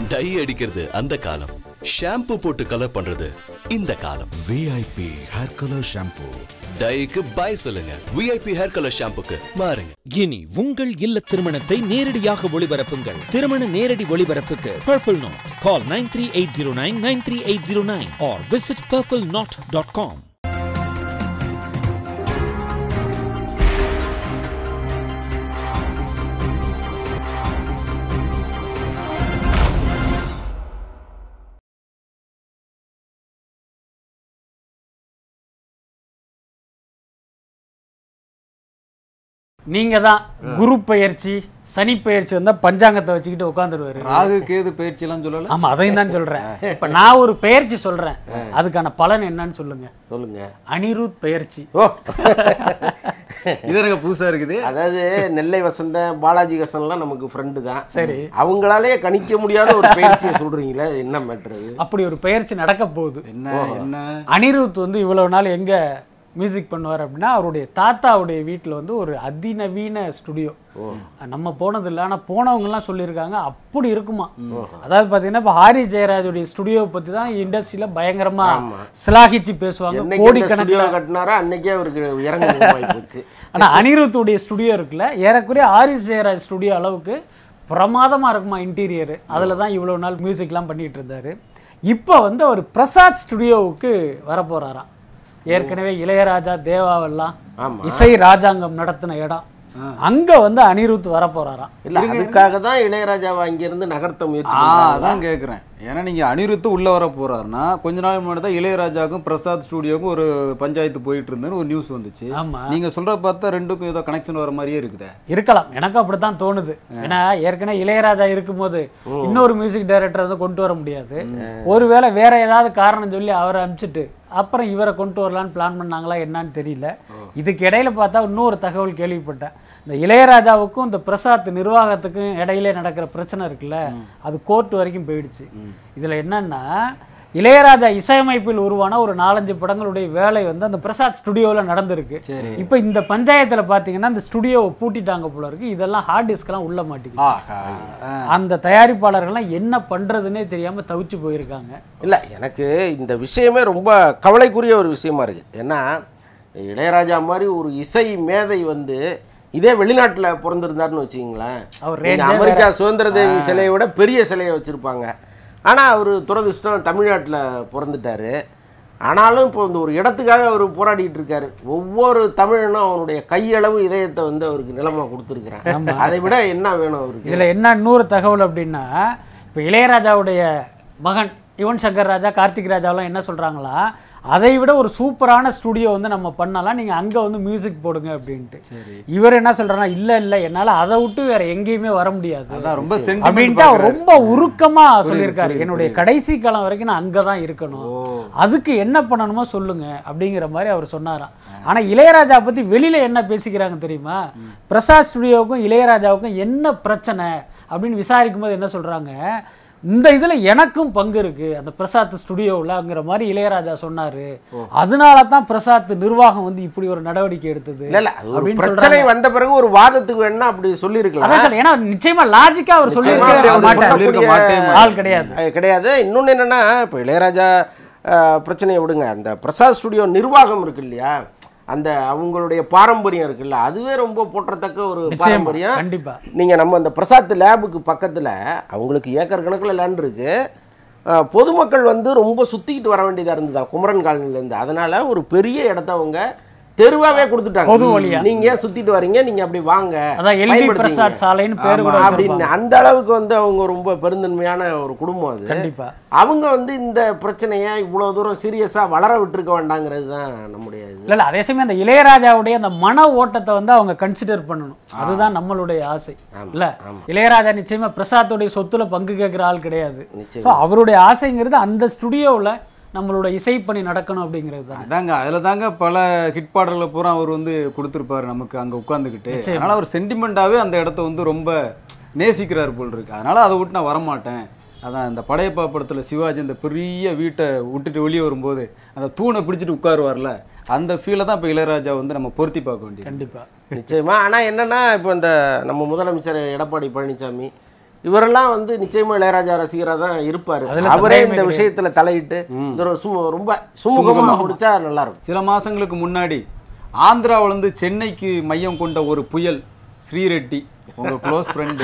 Tie அடிக்கிறது அந்த காலம் ஷாம்பு போட்டு கலர் பண்றது இந்த காலம் விஐபி ஹேர் கலர் ஷாம்பூ டைக்கு பை சொல்லுங்க விஐபி ஹேர் கலர் ஷாம்புக்கு மாறுங்க இனி உங்கள் இல்ல திருமணத்தை நேரடியாக ஒளிபரப்புங்கள் திருமண நேரடி ஒளிபரப்புக்கு Purple Knot call nine three eight zero nine nine three eight zero nine or visit Purple Knot dot com நீங்க தான் குரு பெயர்ச்சி சனி பெயர்ச்சி வந்தா பஞ்சாங்கத்தை வச்சுக்கிட்டு உட்காந்துருவாரு ராகு கேது பயிற்சி எல்லாம் சொல்லல ஆமா அதையும் தான் சொல்றேன் இப்ப நான் ஒரு பெயர்ச்சி சொல்றேன் அதுக்கான பலன் என்னன்னு சொல்லுங்க சொல்லுங்க அனிருத் பெயர்ச்சி ஓ இது எனக்கு புதுசா இருக்குது அதாவது நெல்லை வசந்த பாலாஜி ஹசன்லாம் நமக்கு ஃப்ரெண்டு தான் சரி. அவங்களாலே கணிக்க முடியாத ஒரு பயிற்சியை சொல்றீங்களே அது என்ன மேட்ரு அப்படி ஒரு பெயர்ச்சி நடக்க போகுது என்ன என்ன அனிருத் வந்து இவ்வளவு நாள் எங்க மியூசிக் பண்ணுவார் அப்படின்னா அவருடைய தாத்தாவுடைய வீட்டில் வந்து ஒரு அதிநவீன ஸ்டுடியோ நம்ம போனது இல்லை ஆனால் போனவங்கலாம் சொல்லியிருக்காங்க அப்படி இருக்குமா அதாவது பார்த்தீங்கன்னா இப்போ ஹாரி ஜெயராஜுடைய ஸ்டுடியோ பற்றி தான் இண்டஸ்ட்ரியில் பயங்கரமா சிலாகிச்சு பேசுவாங்க என்னைக்கு இந்த கோடிக்கணக்கில் ஸ்டுடியோ கட்டினாரோ அன்னைக்கே அவருக்கு இறங்க போச்சு ஆனா அனிருத்துடைய ஸ்டுடியோ இருக்குல்ல ஏறக்குறைய ஆரிஸ் ஜெயராஜ் ஸ்டுடியோ அளவுக்கு பிரமாதமா இருக்குமா இன்டீரியர் அதில் தான் இவ்வளோ நாள் மியூசிக்லாம் பண்ணிட்டு இருந்தாரு இப்போ வந்து அவர் பிரசாத் ஸ்டுடியோவுக்கு வரப்போறாராம் ஏற்கனவே இளையராஜா தேவாவெல்லாம் ஆமா. இசை ராஜாங்கம் நடத்தின இடம் அங்க வந்து அனிருத் வரப்போறாராம் இல்ல அதுக்காக தான் இளையராஜாவை அங்கிருந்து நகர்த்த முயற்சி ஆ பண்றாங்களா? அதான் கேட்குறேன் ஏன்னா நீங்க அனிருத்து உள்ள வர போறாருன்னா கொஞ்ச நாள் முன்னாடி தான் இளையராஜாவுக்கும் பிரசாத் ஸ்டுடியோவுக்கும் ஒரு பஞ்சாயத்து போயிட்டு இருந்தேன்னு ஒரு நியூஸ் வந்துச்சு ஆமா. நீங்க சொல்ற பார்த்தா ரெண்டுக்கும் ஏதோ கனெக்ஷன் வர மாதிரியே இருக்குதே இருக்கலாம் எனக்கு அப்படித்தான் தோணுது ஏன்னா ஏற்கனவே இளையராஜா இருக்கும்போது இன்னொரு மியூசிக் டைரக்டர் வந்து கொண்டு வர முடியாது ஒருவேளை வேற ஏதாவது காரணம் சொல்லி அவரை அனுப்பிச்சிட்டு அப்புறம் இவரை கொண்டு வரலான்னு பிளான் பண்ணாங்களா என்னன்னு தெரியல இதுக்கு இடையில பார்த்தா இன்னொரு தகவல் கேள்விப்பட்டேன் இந்த இளையராஜாவுக்கும் இந்த பிரசாத் நிர்வாகத்துக்கும் இடையில நடக்கிற பிரச்சனை இருக்குல்ல அது கோர்ட் வரைக்கும் போயிடுச்சு இதுல என்னன்னா இளையராஜா இசையமைப்பில் உருவான ஒரு நாலஞ்சு படங்களுடைய வேலை வந்து அந்த பிரசாத் ஸ்டுடியோவில் நடந்திருக்கு இப்போ இந்த பஞ்சாயத்துல பாத்தீங்கன்னா இந்த ஸ்டுடியோவை பூட்டிட்டாங்க போல இருக்கு இதெல்லாம் ஹார்ட் டிஸ்க்லாம் உள்ள மாட்டேங்குது ஆஹா ஆ. அந்த தயாரிப்பாளர்கள்லாம் என்ன பண்றதுன்னே தெரியாம தவிச்சு போயிருக்காங்க இல்ல எனக்கு இந்த விஷயமே ரொம்ப கவலைக்குரிய ஒரு விஷயமா இருக்கு ஏன்னா இளையராஜா மாதிரி ஒரு இசை மேதை வந்து இதே வெளிநாட்டுல பிறந்திருந்தாருன்னு வச்சுக்கிங்களேன் அவர் நீங்க range-ஏ அமெரிக்கா சுதந்திர தேவி சிலையை விட பெரிய சிலையை வச்சிருப்பாங்க ஆனா அவர் துரதிர்ஷ்டம் தமிழ்நாட்டுல பிறந்துட்டாரு ஆனாலும் இப்போ இந்த ஒரு இடத்துக்காக அவர் போராடிட்டு இருக்காரு ஒவ்வொரு தமிழனும் அவனுடைய கையளவு இதயத்தை வந்து அவருக்கு நிலமா கொடுத்துருக்குறான் அதை விட என்ன வேணும் அவருக்கு இதுல என்ன இன்னொரு தகவல் அப்படின்னா இப்போ இளையராஜாவுடைய மகன் யுவன் சங்கர் ராஜா கார்த்திக் ராஜாவெல்லாம் என்ன சொல்றாங்களா அதை விட ஒரு சூப்பரான ஸ்டுடியோ வந்து நம்ம பண்ணலாம் நீங்க அங்க வந்து மியூசிக் போடுங்க அப்படின்ட்டு இவர் என்ன சொல்றாருன்னா இல்ல இல்ல என்னால அதை விட்டு வேற எங்கேயுமே வர முடியாது அதான் ரொம்ப sentiment அப்படின்ட்டு அவர் பார்க்கறாரு. ரொம்ப உருக்கமா சொல்லியிருக்காரு புரியுது, என்னுடைய கடைசி காலம் வரைக்கும் நான் அங்கே தான் இருக்கணும் அதுக்கு என்ன பண்ணணுமோ சொல்லுங்க அப்படிங்கிற மாதிரி அவர் சொன்னாராம் ஆனா இளையராஜா பத்தி வெளியில என்ன பேசிக்கிறாங்க தெரியுமா பிரசாத் ஸ்டுடியோவுக்கும் இளையராஜாவுக்கும் என்ன பிரச்சனை அப்படின்னு விசாரிக்கும் போது என்ன சொல்றாங்க இந்த இதுல எனக்கும் பங்கு இருக்கு அந்த பிரசாத் ஸ்டுடியோவில்ங்கிற மாதிரி இளையராஜா சொன்னாரு அதனால தான் பிரசாத் நிர்வாகம் வந்து இப்படி ஒரு நடவடிக்கை எடுத்தது இல்ல இல்ல அது ஒரு அப்படின்னு பிரச்சனை சொல்றாங்க. வந்த பிறகு ஒரு வாதத்துக்கு வேணா அப்படி சொல்லியிருக்கலாம் அதான் சார் ஏன்னா நிச்சயமா லாஜிக்கா அவர் நிச்சயமா அப்படி சொல்லியிருக்க அவர் மாட்டார் சொல்லக்கூடிய மாட்டே ஆள் கிடையாது அது கிடையாது இன்னொன்று என்னன்னா இப்போ இளையராஜா அஹ், பிரச்சனையை விடுங்க அந்த பிரசாத் ஸ்டுடியோ நிர்வாகம் இருக்கு இல்லையா அந்த அவங்களுடைய பாரம்பரியம் இருக்குல்ல அதுவே ரொம்ப போற்றத்தக்க ஒரு நிச்சயமா, பாரம்பரியம் கண்டிப்பா. நீங்க நம்ம அந்த பிரசாத் லேபுக்கு பக்கத்துல அவங்களுக்கு ஏக்கர் கணக்குல லேண்ட் இருக்கு அஹ், பொதுமக்கள் வந்து ரொம்ப சுத்திக்கிட்டு வர வேண்டியதா இருந்ததா குமரன் காலனில இருந்து அதனால ஒரு பெரிய இடத்த அவங்க தெருவாவே கொடுத்துட்டாங்க பொது வழியா. நீங்க ஏன் சுத்திட்டு வரீங்க நீங்க அப்படி வாங்க அதான் எல்பி பயன்படுத்திங்க. பிரசாத் சாலைன்னு பேர் கூட ஆமா, அப்படின்னு வச்சிருப்பாங்க. அந்த அளவுக்கு வந்து அவங்க ரொம்ப பெருந்தன்மையான ஒரு குடும்பம் அது கண்டிப்பா அவங்க வந்து இந்த பிரச்சனையை இவ்வளவு தூரம் சீரியஸா வளர விட்டுருக்க வேண்டாங்கிறது தான் நம்முடைய இது இல்ல இல்ல அதே சமயம் அந்த இளையராஜாவுடைய அந்த மன ஓட்டத்தை வந்து அவங்க கன்சிடர் பண்ணணும் அதுதான் நம்மளுடைய ஆசை இல்ல இளையராஜா நிச்சயமா பிரசாத்துடைய சொத்துல பங்கு கேட்கிற ஆள் கிடையாது சோ அவருடைய ஆசைங்கிறது அந்த ஸ்டுடியோவுல நம்மளோட இசைப்பணி நடக்கணும் அப்படிங்கிறது தான் அதாங்க அதில் தாங்க பல ஹிட் பாடல்களை பூரா அவர் வந்து கொடுத்துருப்பாரு நமக்கு அங்கே உட்காந்துக்கிட்டு அதனால அவர் சென்டிமெண்ட்டாகவே அந்த இடத்த வந்து ரொம்ப நேசிக்கிறார் போல் இருக்கு அதனால அதை விட்டு நான் வரமாட்டேன் அதான் இந்த படையப்பா படத்தில் சிவாஜி அந்த பெரிய வீட்டை விட்டுட்டு வெளியே வரும்போது அந்த தூணை பிடிச்சிட்டு உட்காருவார்ல அந்த ஃபீலை தான் இப்போ இளையராஜா வந்து நம்ம பொருத்தி பார்க்க வேண்டியது கண்டிப்பா நிச்சயமா ஆனா என்னன்னா இப்போ இந்த நம்ம முதலமைச்சர் எடப்பாடி பழனிசாமி இவரெல்லாம் வந்து நிச்சயமா இளையராஜா ரசிகரா தான் இருப்பாரு அதுல அவரே சந்தேகமே இந்த கிடையாது. விஷயத்துல தலையிட்டு இந்த ஒரு சுமு ரொம்ப சுமூகமா முடிச்சா நல்லா இருக்கும் சில மாசங்களுக்கு முன்னாடி ஆந்திராவிலேருந்து சென்னைக்கு மையம் கொண்ட ஒரு புயல் ஸ்ரீரெட்டி உங்க க்ளோஸ் ஃப்ரெண்ட்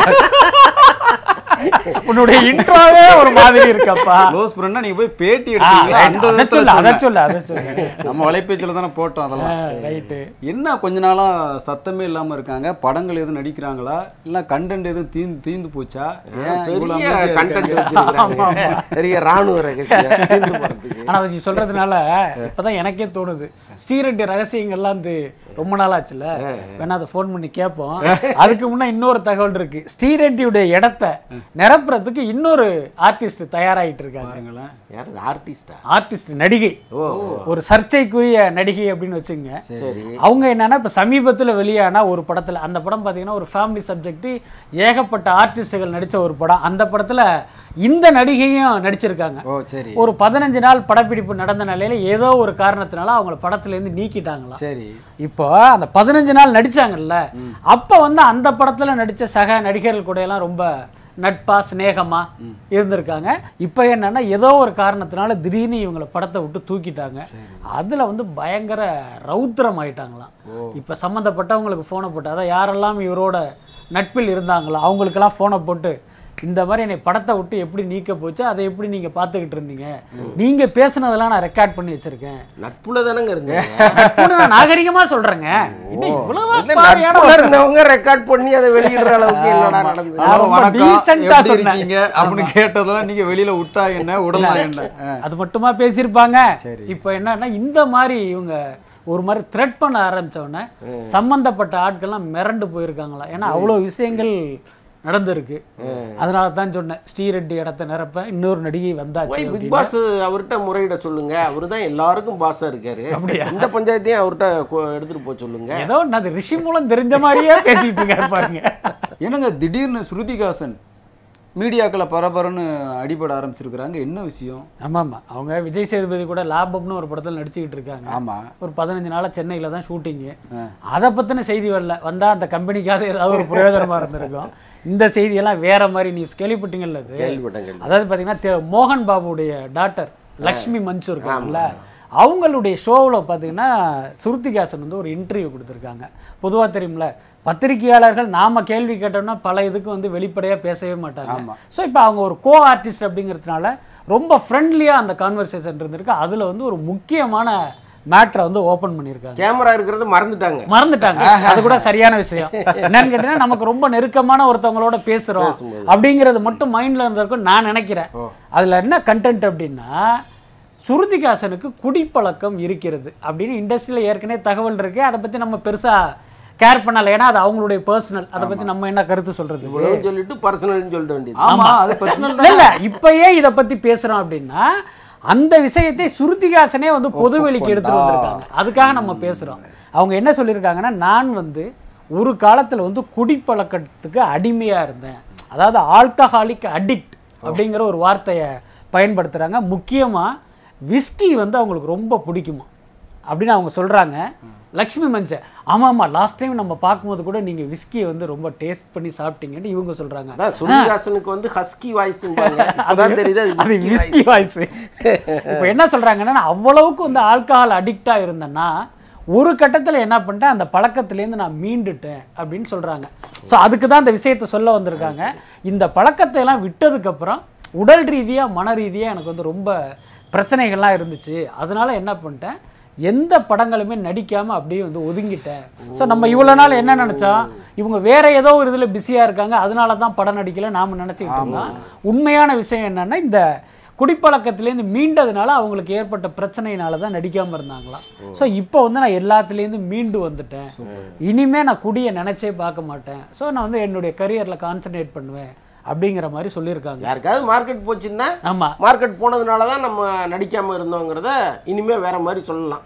உன்னுடைய இன்ட்ரோவே ஒரு மாதிரி இருக்கப்பா க்ளோஸ் ஃப்ரெண்டா நீங்க போய் பேட்டி ஆ, எடுத்தீங்க right. அந்த அதை விதத்துல சொல்லு அதை சொன்னேன். சொல்லு அதை சொல்லு நம்ம வலைபேச்சில் தானே போட்டோம் அதெல்லாம் ரைட்டு என்ன கொஞ்ச நாளா சத்தமே இல்லாம இருக்காங்க படங்கள் எதுவும் நடிக்கிறாங்களா இல்ல கண்டென்ட் எதுவும் தீந்து தீந்து போச்சா ஏன் இவ்வளவு பெரிய அமைதியா கண்டென்ட் இருக்காங்க? வச்சிருக்காங்க பெரிய ராணுவ ரகசியம் தீர்ந்து போறதுக்கு ஆனா நீ சொல்றதுனால இப்பதான் எனக்கே தோணுது ஸ்ரீரெட்டி ரகசியங்கள்லாம் வந்து ரொம்ப நாள் ஆச்சுல வேணா அதை ஃபோன் பண்ணி கேட்போம் அதுக்கு முன்ன இன்னொரு தகவல் இருக்கு ஸ்ரீரெட்டியுடைய இடத்த நிரப்புறதுக்கு இன்னொரு ஆர்டிஸ்ட் தயாராகிட்டு இருக்காங்க பாருங்களேன் யார் ஆர்டிஸ்டா ஆர்டிஸ்ட் நடிகை ஒரு சர்ச்சைக்குரிய நடிகை அப்படின்னு வச்சுங்க சரி அவங்க என்னன்னா இப்ப சமீபத்துல வெளியான ஒரு படத்துல அந்த படம் பாத்தீங்கன்னா ஒரு ஃபேமிலி சப்ஜெக்ட் ஏகப்பட்ட ஆர்டிஸ்டுகள் நடிச்ச ஒரு படம் அந்த படத்துல இந்த நடிகையும் நடிச்சிருக்காங்க ஓ சரி ஒரு பதினஞ்சு நாள் படப்பிடிப்பு நடந்த நிலையில ஏதோ ஒரு காரணத்தினால அவங்கள படத்துல இருந்து நீக்கிட்டாங்களாம் சரி இப்போ அந்த பதினஞ்சு நாள் நடிச்சாங்கல்ல அப்ப வந்து அந்த படத்துல நடிச்ச சக நடிகர்கள் கூட எல்லாம் ரொம்ப நட்பா சிநேகமா இருந்திருக்காங்க இப்போ என்னன்னா ஏதோ ஒரு காரணத்தினால திடீர்னு இவங்களை படத்தை விட்டு தூக்கிட்டாங்க அதுல வந்து பயங்கர ரௌத்திரம் ஆயிட்டாங்களாம் இப்போ சம்மந்தப்பட்டவங்களுக்கு ஃபோனை போட்டு அதான் யாரெல்லாம் இவரோட நட்பில் இருந்தாங்களோ அவங்களுக்கெல்லாம் ஃபோனை போட்டு இந்த மாதிரி என்னை படத்தை விட்டு எப்படி நீக்க போச்சு அதை எப்படி நீங்க பார்த்துக்கிட்டு இருந்தீங்க நீங்க பேசுனதெல்லாம் நான் ரெக்கார்ட் பண்ணி வச்சிருக்கேன் நட்புல தானங்க இருங்க நட்புன்னு நான் நாகரிகமா சொல்றேங்க என்ன இவ்வளவு இல்ல, பாவியான நட்புல இருந்தவங்க ரெக்கார்ட் பண்ணி அதை வெளியிடுற அளவுக்கு என்னடா நடந்தது நான் ரொம்ப வணக்கம் decent ஆ எப்படி சொன்னேன். இருக்கீங்க அப்படின்னு கேட்டதெல்லாம் நீங்க வெளியில விட்டா என்ன உடலாம் என்ன ஆ. அது மட்டுமா பேசியிருப்பாங்க இப்போ என்னன்னா இந்த மாதிரி இவங்க ஒரு மாதிரி த்ரெட் பண்ண ஆரம்பிச்ச உடனே சம்பந்தப்பட்ட ஆட்கள்லாம் மிரண்டு போயிருக்காங்களாம் ஏன்னா அவ்வளோ விஷயங்கள் நடந்திருக்கு அதனால தான் சொன்னேன் ஸ்ரீரெட்டி இடத்த நிரப்ப இன்னொரு நடிகை வந்தாச்சு போய் பிக் அப்படின்னு. பாஸ் அவர்கிட்ட முறையிட சொல்லுங்க அவரு தான் எல்லாருக்கும் பாஸா இருக்காரு அப்படியா? இந்த பஞ்சாயத்தையும் அவர்கிட்ட கொ- எடுத்துட்டு போக சொல்லுங்க ஏதோ ஒண்ணு அது ரிஷி மூலம் தெரிஞ்ச மாதிரியே பேசிட்டு இருக்காரு பாருங்க என்னங்க திடீர்னு ஸ்ருதிகாசன் மீடியாக்களை பரபரன்னு அடிபட ஆரம்பிச்சிருக்கிறாங்க என்ன விஷயம் ஆமா ஆமா அவங்க விஜய் சேதுபதி கூட லாபம்னு ஒரு படத்துல நடிச்சுக்கிட்டு இருக்காங்க ஆமா ஒரு பதினஞ்சு நாளா சென்னையில தான் ஷூட்டிங்கு அதை பத்தின செய்தி வரல வந்தா அந்த கம்பெனிக்காவது ஏதாவது ஒரு பிரயோஜனமா இருந்திருக்கும் இந்த செய்தியெல்லாம் வேற மாதிரி நியூஸ் கேள்விப்பட்டீங்கல்ல அது கேள்விப்பட்டேன் கேள்வி அதாவது பார்த்தீங்கன்னா தே- மோகன் பாபுடைய டாட்டர் லக்ஷ்மி மன்சு இருக்காங்கல்ல அவங்களுடைய ஷோவில் பார்த்தீங்கன்னா சுருத்திகாசன் வந்து ஒரு இன்டர்வியூ கொடுத்துருக்காங்க பொதுவாக தெரியும்ல பத்திரிகையாளர்கள் நாம கேள்வி கேட்டோம்னா பல இதுக்கு வந்து வெளிப்படையாக பேசவே மாட்டாங்க ஸோ இப்போ அவங்க ஒரு கோ ஆர்டிஸ்ட் அப்படிங்கிறதுனால ரொம்ப ஃப்ரெண்ட்லியாக அந்த கான்வர்சேஷன் இருந்திருக்கு அதில் வந்து ஒரு முக்கியமான மேட்ரை வந்து ஓப்பன் பண்ணியிருக்காங்க கேமரா இருக்கிறது மறந்துட்டாங்க மறந்துட்டாங்க அது கூட சரியான விஷயம் என்னன்னு கேட்டீங்கன்னா நமக்கு ரொம்ப நெருக்கமான ஒருத்தவங்களோட பேசுறோம் அப்படிங்கிறது மட்டும் மைண்ட்ல இருந்திருக்கும் நான் நினைக்கிறேன் அதுல என்ன கண்டென்ட் அப்படின்னா சுருதிகாசனுக்கு குடிப்பழக்கம் இருக்கிறது அப்படின்னு இண்டஸ்ட்ரியில் ஏற்கனவே தகவல் இருக்கு அதை பத்தி நம்ம பெருசா கேர் பண்ணல ஏன்னா அது அவங்களுடைய பர்சனல் அதை பத்தி நம்ம என்ன கருத்து சொல்றது இவ்வளவு சொல்லிட்டு பர்சனல்னு சொல்லிட்டு வேண்டியது ஆமா அது பர்சனல் இல்ல இல்ல இப்பயே இத பத்தி பேசுறோம் அப்படின்னா அந்த விஷயத்தை சுருதிகாசனே வந்து பொதுவெளிக்கு எடுத்துட்டு வந்திருக்காங்க அதுக்காக நம்ம பேசுறோம் அவங்க என்ன சொல்லியிருக்காங்கன்னா நான் வந்து ஒரு காலத்துல வந்து குடிப்பழக்கத்துக்கு அடிமையா இருந்தேன் அதாவது ஆல்கஹாலிக் அடிக்ட் அப்படிங்கிற ஒரு வார்த்தையை பயன்படுத்துறாங்க முக்கியமா விஸ்கி வந்து அவங்களுக்கு ரொம்ப பிடிக்குமா அப்படின்னு அவங்க சொல்றாங்க லக்ஷ்மி மஞ்ச ஆமா ஆமா லாஸ்ட் டைம் நம்ம பார்க்கும்போது கூட நீங்க விஸ்கியை வந்து ரொம்ப டேஸ்ட் பண்ணி சாப்பிட்டீங்கன்னு இவங்க சொல்றாங்க அதான் சுருதிகாசனுக்கு வந்து ஹஸ்கி வாய்ஸ் இப்பதான் தெரியுது அது அது whiskey விஸ்கி voice. வாய்ஸ் இப்போ என்ன சொல்றாங்கன்னா நான் அவ்வளவுக்கு வந்து ஆல்கஹால் அடிக்டா இருந்தேன்னா ஒரு கட்டத்துல என்ன பண்ணிட்டேன் அந்த பழக்கத்திலேருந்து நான் மீண்டுட்டேன் அப்படின்னு சொல்றாங்க ஸோ அதுக்கு தான் இந்த விஷயத்தை சொல்ல வந்திருக்காங்க இந்த பழக்கத்தை எல்லாம் விட்டதுக்கு அப்புறம் உடல் ரீதியா மன ரீதியா எனக்கு வந்து ரொம்ப பிரச்சனைகள்லாம் இருந்துச்சு அதனால என்ன பண்ணிட்டேன் எந்த படங்களுமே நடிக்காம அப்படியே வந்து ஒதுங்கிட்டேன் ஸோ நம்ம இவ்வளவு நாள் என்ன நினைச்சோம் இவங்க வேற ஏதோ ஒரு இதுல பிஸியா இருக்காங்க அதனால தான் படம் நடிக்கல நாம நினைச்சுக்கிட்டு இருந்தோம் உண்மையான விஷயம் என்னன்னா இந்த குடிப்பழக்கத்திலேருந்து மீண்டதுனால அவங்களுக்கு ஏற்பட்ட பிரச்சனையினால தான் நடிக்காம இருந்தாங்களாம் ஸோ இப்போ வந்து நான் எல்லாத்துலேருந்து மீண்டு வந்துட்டேன் இனிமே நான் குடியை நினைச்சே பார்க்க மாட்டேன் ஸோ நான் வந்து என்னுடைய கரியர்ல கான்சென்ட்ரேட் பண்ணுவேன் அப்படிங்கிற மாதிரி சொல்லியிருக்காங்க யாருக்காவது மார்க்கெட் போச்சுன்னா ஆமா மார்க்கெட் போனதுனால தான் நம்ம நடிக்காம இருந்தோங்கிறத இனிமே வேற மாதிரி சொல்லலாம்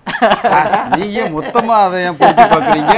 நீங்க மொத்தமா அதை ஏன் போட்டு பாக்குறீங்க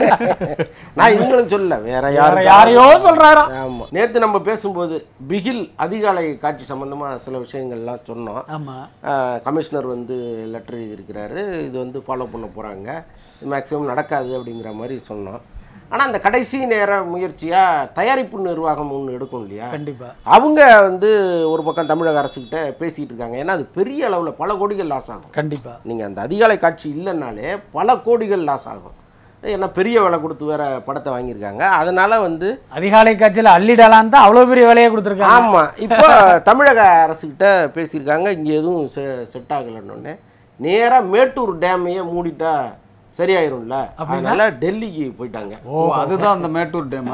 நான் இவங்களும் சொல்லல வேற வேற யாரும் யாரையோ சொல்றாராம் ஆமா நேத்து நம்ம பேசும்போது பிகில் அதிகாலை காட்சி சம்பந்தமா சில விஷயங்கள்லாம் சொன்னோம் ஆமா ஆஹ் கமிஷனர் வந்து லெட்டர் எழுதியிருக்கிறாரு இது வந்து ஃபாலோ பண்ண போகிறாங்க மேக்ஸிமம் நடக்காது அப்படிங்கிற மாதிரி சொன்னோம் ஆனால் அந்த கடைசி நேர முயற்சியாக தயாரிப்பு நிர்வாகம் ஒன்று எடுக்கும் இல்லையா கண்டிப்பா அவங்க வந்து ஒரு பக்கம் தமிழக அரசுக்கிட்ட பேசிகிட்டு இருக்காங்க ஏன்னா அது பெரிய அளவில் பல கோடிகள் லாஸ் ஆகும் கண்டிப்பா நீங்கள் அந்த அதிகாலை காட்சி இல்லைன்னாலே பல கோடிகள் லாஸ் ஆகும் ஏன்னா பெரிய விலை கொடுத்து வேற படத்தை வாங்கியிருக்காங்க அதனால வந்து அதிகாலை காட்சியில் அள்ளிடலாம் தான் அவ்வளோ பெரிய வேலையை கொடுத்துருக்காங்க ஆமாம் இப்போ தமிழக அரசுக்கிட்ட பேசியிருக்காங்க இங்கே எதுவும் செ செட் ஆகலைன்னொன்னே நேராக மேட்டூர் டேமையே மூடிட்டா சரியாயிரும்ல அதனால டெல்லிக்கு போயிட்டாங்க ஓ அதுதான் அந்த மேட்டூர் டேம்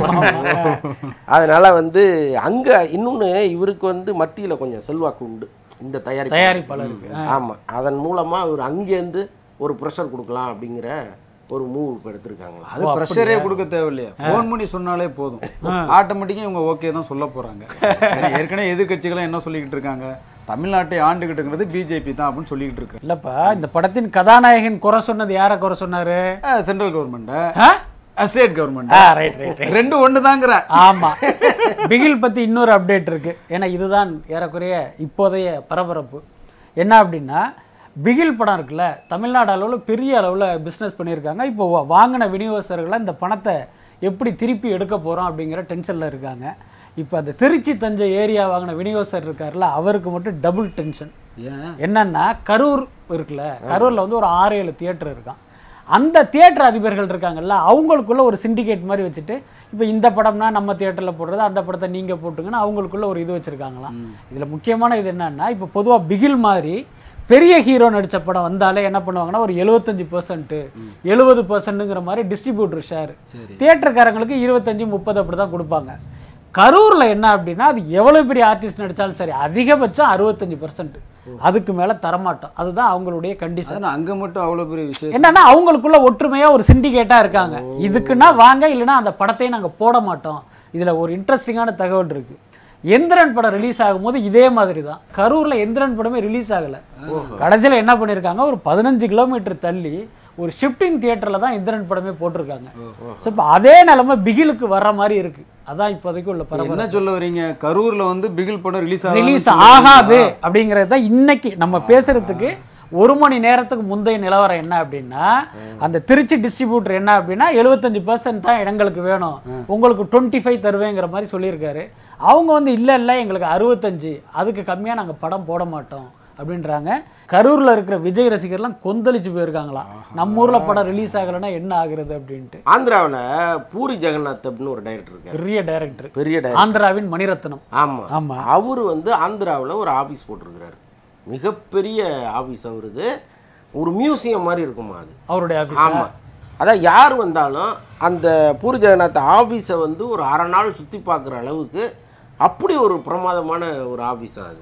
அதனால வந்து அங்கே இன்னொன்று இவருக்கு வந்து மத்தியில் கொஞ்சம் செல்வாக்கு உண்டு இந்த தயாரிப்பு தயாரிப்பாளருக்கு ஆமாம் அதன் மூலமாக இவர் அங்கேருந்து ஒரு ப்ரெஷர் கொடுக்கலாம் அப்படிங்கிற ஒரு மூவ் இப்போ எடுத்திருக்காங்களா அது ப்ரெஷரே கொடுக்க தேவையில்லையா ஃபோன் பண்ணி சொன்னாலே போதும் ஆட்டோமேட்டிக்காக இவங்க ஓகே தான் சொல்ல போறாங்க ஏன்னா ஏற்கனவே எதிர்க்கட்சிகளும் என்ன சொல்லிக்கிட்டு இருக்காங்க தமிழ்நாட்டை ஆண்டுகிட்டு இருக்கிறது பிஜேபி தான் அப்படின்னு சொல்லிக்கிட்டு இருக்கு இல்லப்பா இந்த படத்தின் கதாநாயகன் குறை சொன்னது யாரை குறை சொன்னாரு சென்ட்ரல் கவர்மெண்ட்டை ஆ? ஸ்டேட் கவர்மெண்ட் ஆ ரைட் ரைட் ரெண்டு ஒன்று தாங்கிற ஆமா பிகில் பத்தி இன்னொரு அப்டேட் இருக்கு ஏன்னா இதுதான் ஏறக்குறைய இப்போதைய பரபரப்பு என்ன அப்படின்னா பிகில் படம் இருக்குல்ல தமிழ்நாடு அளவில் பெரிய அளவில் பிஸ்னஸ் பண்ணியிருக்காங்க இப்போ வா- வாங்கின விநியோகஸ்தர்களை இந்த பணத்தை எப்படி திருப்பி எடுக்க போகிறோம் அப்படிங்கிற டென்ஷனில் இருக்காங்க இப்போ அந்த திருச்சி தஞ்சை ஏரியா வாங்கின விநியோகஸ்தர் இருக்கார்ல அவருக்கு மட்டும் டபுள் டென்ஷன் ஏன் என்னன்னா கரூர் இருக்குல்ல கரூரில் வந்து ஒரு ஆறு ஏழு தியேட்டர் இருக்கான் அந்த தியேட்டர் அதிபர்கள் இருக்காங்கல்ல அவங்களுக்குள்ள ஒரு சிண்டிகேட் மாதிரி வச்சுட்டு இப்போ இந்த படம்னா நம்ம தியேட்டரில் போடுறது அந்த படத்தை நீங்கள் போட்டுங்கன்னு அவங்களுக்குள்ள ஒரு இது வச்சுருக்காங்களாம் இதில் முக்கியமான இது என்னன்னா இப்போ பொதுவாக பிகில் மாதிரி பெரிய ஹீரோ நடித்த படம் வந்தாலே என்ன பண்ணுவாங்கன்னா ஒரு எழுபத்தஞ்சு பர்சன்ட்டு எழுபது பர்சன்ட்டுங்கிற மாதிரி டிஸ்ட்ரிபியூட்டர் ஷேர் தியேட்டருக்காரங்களுக்கு இருபத்தஞ்சு முப்பது அப்படி தான் கொடுப்பாங்க கரூரில் என்ன அப்படின்னா அது எவ்வளோ பெரிய ஆர்டிஸ்ட் நடித்தாலும் சரி அதிகபட்சம் அறுபத்தஞ்சு பர்சன்ட் அதுக்கு மேலே தரமாட்டோம் அதுதான் அவங்களுடைய கண்டிஷன் அதான் அங்க மட்டும் அவ்வளவு பெரிய விஷயம் என்னன்னா அவங்களுக்குள்ள ஒற்றுமையா ஒரு சிண்டிகேட்டா இருக்காங்க இதுக்குன்னா வாங்க இல்லைன்னா அந்த படத்தையும் நாங்க போட மாட்டோம் இதுல ஒரு இன்ட்ரெஸ்டிங்கான தகவல் இருக்கு எந்திரன் படம் ரிலீஸ் ஆகும்போது இதே மாதிரி தான் கரூர்ல எந்திரன் படமே ரிலீஸ் ஆகல கடைசியில என்ன பண்ணிருக்காங்க ஒரு பதினஞ்சு கிலோமீட்டர் தள்ளி ஒரு ஷிஃப்டிங் தியேட்டர்ல தான் இந்திரன் படமே போட்டிருக்காங்க ஸோ இப்போ அதே நிலைமை பிகிலுக்கு வர்ற மாதிரி இருக்கு அதான் இப்போதைக்கு உள்ள பரவாயில்ல என்ன சொல்ல வரீங்க கரூர்ல வந்து பிகில் படம் ரிலீஸ் ஆகும் ரிலீஸ் ஆகாது அப்படிங்கிறது தான் இன்னைக்கு நம்ம பேசுறதுக்கு ஒரு மணி நேரத்துக்கு முந்தைய நிலவரம் என்ன அப்படின்னா அந்த திருச்சி டிஸ்ட்ரிபியூட்டர் என்ன அப்படின்னா எழுபத்தஞ்சு பர்சன்ட் தான் எங்களுக்கு வேணும் உங்களுக்கு டுவெண்ட்டி ஃபைவ் தருவேங்கிற மாதிரி சொல்லியிருக்காரு அவங்க வந்து இல்லை இல்லை எங்களுக்கு அறுபத்தஞ்சு அதுக்கு கம்மியாக நாங்கள் படம் போட மாட்டோம் அப்படின்றாங்க கரூரில் இருக்கிற விஜய் ரசிகர்லாம் கொந்தளிச்சு போயிருக்காங்களாம் நம்ம ஊரில் படம் ரிலீஸ் ஆகலைன்னா என்ன ஆகுறது அப்படின்ட்டு ஆந்திராவில் பூரி ஜெகநாத் அப்படின்னு ஒரு டைரக்டர் இருக்காரு பெரிய டைரக்டர் பெரிய டைரக்டர் ஆந்திராவின் மணிரத்னம் ஆமா ஆமா. அவர் வந்து ஆந்திராவில் ஒரு ஆபீஸ் போட்டிருக்கிறாரு மிகப்பெரிய ஆபீஸ் அவருக்கு ஒரு மியூசியம் மாதிரி இருக்குமா அது அவருடைய ஆஃபீஸ் ஆமா அதான் யார் வந்தாலும் அந்த பூரி ஜெகநாத் ஆபீஸை வந்து ஒரு அரை நாள் சுற்றி பார்க்குற அளவுக்கு அப்படி ஒரு பிரமாதமான ஒரு ஆபீஸ் அது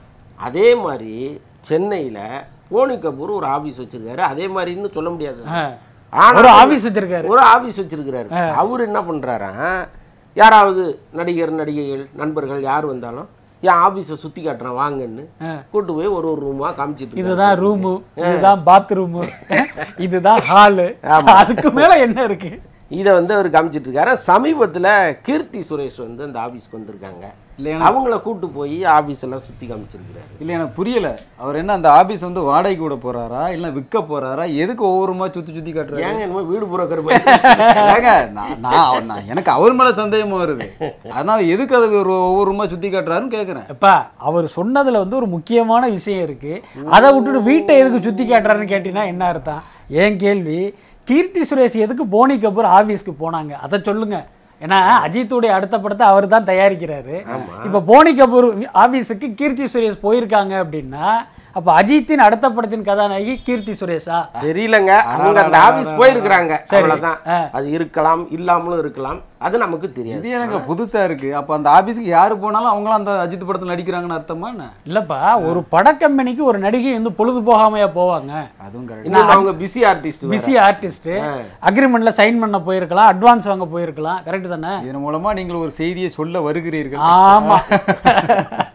அதே மாதிரி சென்னையில் போனி கபூர் ஒரு ஆபீஸ் வச்சிருக்காரு அதே மாதிரின்னு சொல்ல முடியாது ஆனா ஒரு ஆபீஸ் வச்சிருக்காரு ஒரு ஆபீஸ் வச்சிருக்கிறாரு அவர் என்ன பண்றாராம் யாராவது நடிகர் நடிகைகள் நண்பர்கள் யார் வந்தாலும் என் ஆபீஸை சுத்தி காட்டுறேன் வாங்கன்னு கூட்டு போய் ஒரு ஒரு ரூமா காமிச்சிட்டு இருக்காரு. இதுதான் ரூமு இதுதான் பாத்ரூமு இதுதான் ஹாலு அதுக்கு மேல என்ன இருக்கு இதை வந்து அவர் காமிச்சிட்டு இருக்காரு சமீபத்துல கீர்த்தி சுரேஷ் வந்து அந்த ஆபீஸ்க்கு வந்திருக்காங்க இல்லை அவங்கள கூட்டு போய் ஆபீஸ் எல்லாம் சுத்தி காமிச்சிருக்கிறாரு இல்ல எனக்கு புரியல அவர் என்ன அந்த ஆபீஸ் வந்து வாடகைக்கு விட போறாரா இல்ல விற்க போறாரா எதுக்கு ஒவ்வொருமா சுத்தி சுத்தி காட்டுறாரு ஏங்க என்னமோ வீடு புறக்கிற ஏங்க, நான் நான் அவர்- நான் எனக்கு அவர் மேல சந்தேகமா வருது அதனால எதுக்கு அதை ஒரு ஒவ்வொரு ரூமா சுத்தி காட்டுறாருன்னு கேக்குறேன் எப்பா அவர் சொன்னதுல வந்து ஒரு முக்கியமான விஷயம் இருக்கு அதை விட்டுட்டு வீட்டை எதுக்கு சுத்தி காட்டுறாருன்னு கேட்டீங்கன்னா என்ன அர்த்தம் ஏன் கேள்வி கீர்த்தி சுரேஷ் எதுக்கு போனி கபூர் ஆபீஸ்க்கு போனாங்க அதை சொல்லுங்க ஏன்னா அஜித்துடைய அடுத்த படத்தை அவர் தான் தயாரிக்கிறாரு இப்போ போனி கபூர் ஆபீஸுக்கு கீர்த்தி சுரேஷ் போயிருக்காங்க அப்படின்னா அப்போ அஜித்தின் அடுத்த படத்தின் கதாநாயகி கீர்த்தி சுரேஷா தெரியலங்க அவங்க அந்த ஆபீஸ் போயிருக்கிறாங்க அவ்வளவுதான் அது இருக்கலாம் இல்லாமலும் இருக்கலாம் அது நமக்கு தெரியாது இது எனக்கு புதுசா இருக்கு அப்ப அந்த ஆபீஸ்க்கு யாரு போனாலும் அவங்களும் அந்த அஜித் படத்துல நடிக்கிறாங்கன்னு அர்த்தமா என்ன இல்லப்பா ஒரு படக்கம்பெனிக்கு ஒரு நடிகை வந்து பொழுது போகாமையா போவாங்க அதுவும் கரெக்ட் இன்னும் அவங்க பிஸி ஆர்டிஸ்ட் பிஸி ஆர்டிஸ்ட் அக்ரிமெண்ட்ல சைன் பண்ண போயிருக்கலாம் அட்வான்ஸ் வாங்க போயிருக்கலாம் கரெக்ட் தானே இதன் மூலமா நீங்கள் ஒரு செய்தியை சொல்ல வருகிறீர்கள் ஆமா